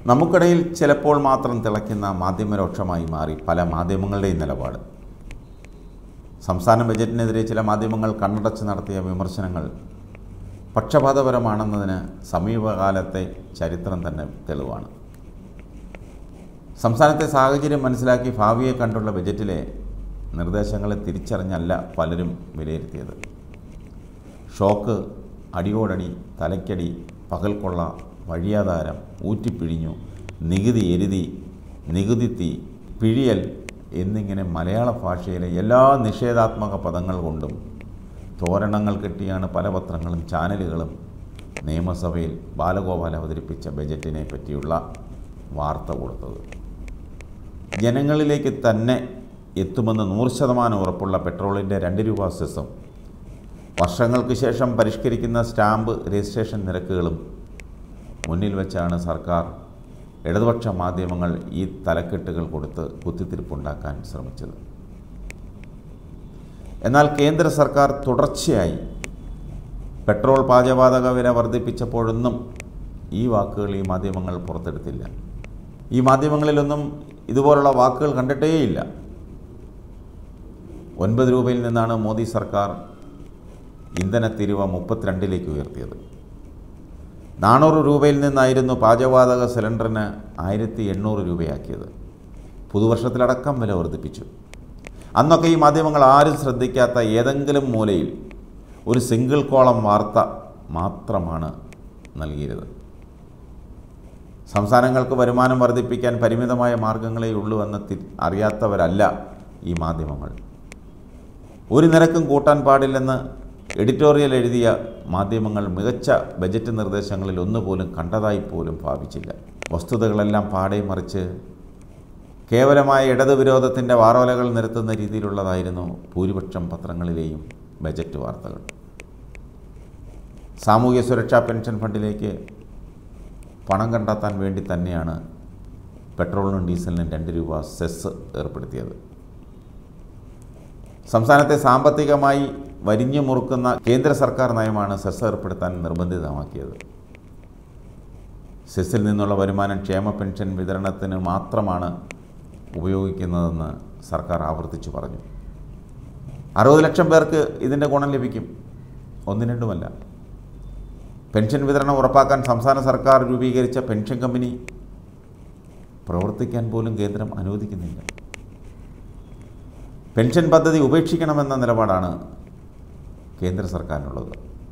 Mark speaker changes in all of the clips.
Speaker 1: നമുക്കിടയിൽ ചിലപ്പോൾ മാത്രം തിളയ്ക്കുന്ന മാധ്യമരോക്ഷമായി മാറി പല മാധ്യമങ്ങളുടെയും നിലപാട് സംസ്ഥാന ബജറ്റിനെതിരെ ചില മാധ്യമങ്ങൾ കണ്ണടച്ച് നടത്തിയ വിമർശനങ്ങൾ പക്ഷപാതപരമാണെന്നതിന് സമീപകാലത്തെ ചരിത്രം തന്നെ തെളിവാണ് സംസ്ഥാനത്തെ സാഹചര്യം മനസ്സിലാക്കി ഭാവിയെ കണ്ടുള്ള ബജറ്റിലെ നിർദ്ദേശങ്ങളെ തിരിച്ചറിഞ്ഞല്ല പലരും വിലയിരുത്തിയത് ഷോക്ക് അടിയോടടി തലയ്ക്കടി പകൽക്കൊള്ള വഴിയാധാരം ഊറ്റിപ്പിഴിഞ്ഞു നികുതി എരുതി നികുതി തീ പിഴിയൽ എന്നിങ്ങനെ മലയാള ഭാഷയിലെ എല്ലാ നിഷേധാത്മക പദങ്ങൾ കൊണ്ടും തോരണങ്ങൾ കെട്ടിയാണ് പല പത്രങ്ങളും ചാനലുകളും നിയമസഭയിൽ ബാലഗോപാൽ അവതരിപ്പിച്ച ബജറ്റിനെ പറ്റിയുള്ള വാർത്ത കൊടുത്തത് ജനങ്ങളിലേക്ക് തന്നെ എത്തുമെന്ന് നൂറ് ശതമാനം ഉറപ്പുള്ള പെട്രോളിൻ്റെ രണ്ട് രൂപ സെസ്സും വർഷങ്ങൾക്ക് ശേഷം പരിഷ്കരിക്കുന്ന സ്റ്റാമ്പ് രജിസ്ട്രേഷൻ നിരക്കുകളും മുന്നിൽ വെച്ചാണ് സർക്കാർ ഇടതുപക്ഷ മാധ്യമങ്ങൾ ഈ തലക്കെട്ടുകൾ കൊടുത്ത് കുത്തിത്തിരിപ്പുണ്ടാക്കാൻ ശ്രമിച്ചത് എന്നാൽ കേന്ദ്ര സർക്കാർ തുടർച്ചയായി പെട്രോൾ പാചകവാതക വില വർദ്ധിപ്പിച്ചപ്പോഴൊന്നും ഈ വാക്കുകൾ ഈ മാധ്യമങ്ങൾ പുറത്തെടുത്തില്ല ഈ മാധ്യമങ്ങളിലൊന്നും ഇതുപോലുള്ള വാക്കുകൾ കണ്ടിട്ടേയില്ല ഒൻപത് രൂപയിൽ നിന്നാണ് മോദി സർക്കാർ ഇന്ധനത്തിരിവ മുപ്പത്തിരണ്ടിലേക്ക് ഉയർത്തിയത് നാനൂറ് രൂപയിൽ നിന്നായിരുന്നു പാചകവാതക സിലിണ്ടറിന് ആയിരത്തി എണ്ണൂറ് രൂപയാക്കിയത് പുതുവർഷത്തിലടക്കം വില വർദ്ധിപ്പിച്ചു അന്നൊക്കെ ഈ മാധ്യമങ്ങൾ ആരും ശ്രദ്ധിക്കാത്ത ഏതെങ്കിലും മൂലയിൽ ഒരു സിംഗിൾ കോളം വാർത്ത മാത്രമാണ് നൽകിയത് സംസ്ഥാനങ്ങൾക്ക് വരുമാനം വർദ്ധിപ്പിക്കാൻ പരിമിതമായ മാർഗങ്ങളേ ഉള്ളൂ എന്ന് തി അറിയാത്തവരല്ല ഈ മാധ്യമങ്ങൾ ഒരു നിരക്കും കൂട്ടാൻ പാടില്ലെന്ന് എഡിറ്റോറിയൽ എഴുതിയ മാധ്യമങ്ങൾ മികച്ച ബജറ്റ് നിർദ്ദേശങ്ങളിൽ ഒന്നുപോലും കണ്ടതായി പോലും ഭാവിച്ചില്ല വസ്തുതകളെല്ലാം പാടെ മറിച്ച് കേവലമായ ഇടത് വിരോധത്തിൻ്റെ വാറോലകൾ നിരത്തുന്ന രീതിയിലുള്ളതായിരുന്നു ഭൂരിപക്ഷം പത്രങ്ങളിലെയും ബജറ്റ് വാർത്തകൾ സാമൂഹ്യ സുരക്ഷാ പെൻഷൻ ഫണ്ടിലേക്ക് പണം കണ്ടെത്താൻ വേണ്ടി തന്നെയാണ് പെട്രോളിനും ഡീസലിനും രണ്ട് രൂപ സെസ് ഏർപ്പെടുത്തിയത് സംസ്ഥാനത്തെ സാമ്പത്തികമായി വരിഞ്ഞു മുറുക്കുന്ന കേന്ദ്ര സർക്കാർ നയമാണ് സെസ് ഏർപ്പെടുത്താൻ നിർബന്ധിതമാക്കിയത് സെസ്സിൽ നിന്നുള്ള വരുമാനം ക്ഷേമ പെൻഷൻ വിതരണത്തിന് മാത്രമാണ് ഉപയോഗിക്കുന്നതെന്ന് സർക്കാർ ആവർത്തിച്ചു പറഞ്ഞു അറുപത് ലക്ഷം പേർക്ക് ഇതിൻ്റെ ഗുണം ലഭിക്കും ഒന്നും രണ്ടുമല്ല പെൻഷൻ വിതരണം ഉറപ്പാക്കാൻ സംസ്ഥാന സർക്കാർ രൂപീകരിച്ച പെൻഷൻ കമ്പനി പ്രവർത്തിക്കാൻ പോലും കേന്ദ്രം അനുവദിക്കുന്നില്ല പെൻഷൻ പദ്ധതി ഉപേക്ഷിക്കണമെന്ന നിലപാടാണ് കേന്ദ്ര സർക്കാരിനുള്ളത്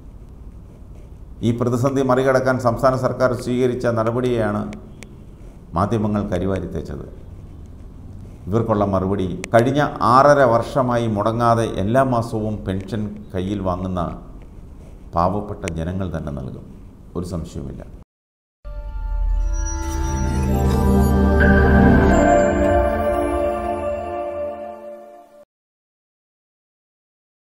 Speaker 1: ഈ പ്രതിസന്ധി മറികടക്കാൻ സംസ്ഥാന സർക്കാർ സ്വീകരിച്ച നടപടിയെയാണ് മാധ്യമങ്ങൾ കരിവാരി തേച്ചത് ഇവർക്കുള്ള മറുപടി കഴിഞ്ഞ ആറര വർഷമായി മുടങ്ങാതെ എല്ലാ മാസവും പെൻഷൻ കയ്യിൽ വാങ്ങുന്ന പാവപ്പെട്ട ജനങ്ങൾ തന്നെ നൽകും ഒരു സംശയവുമില്ല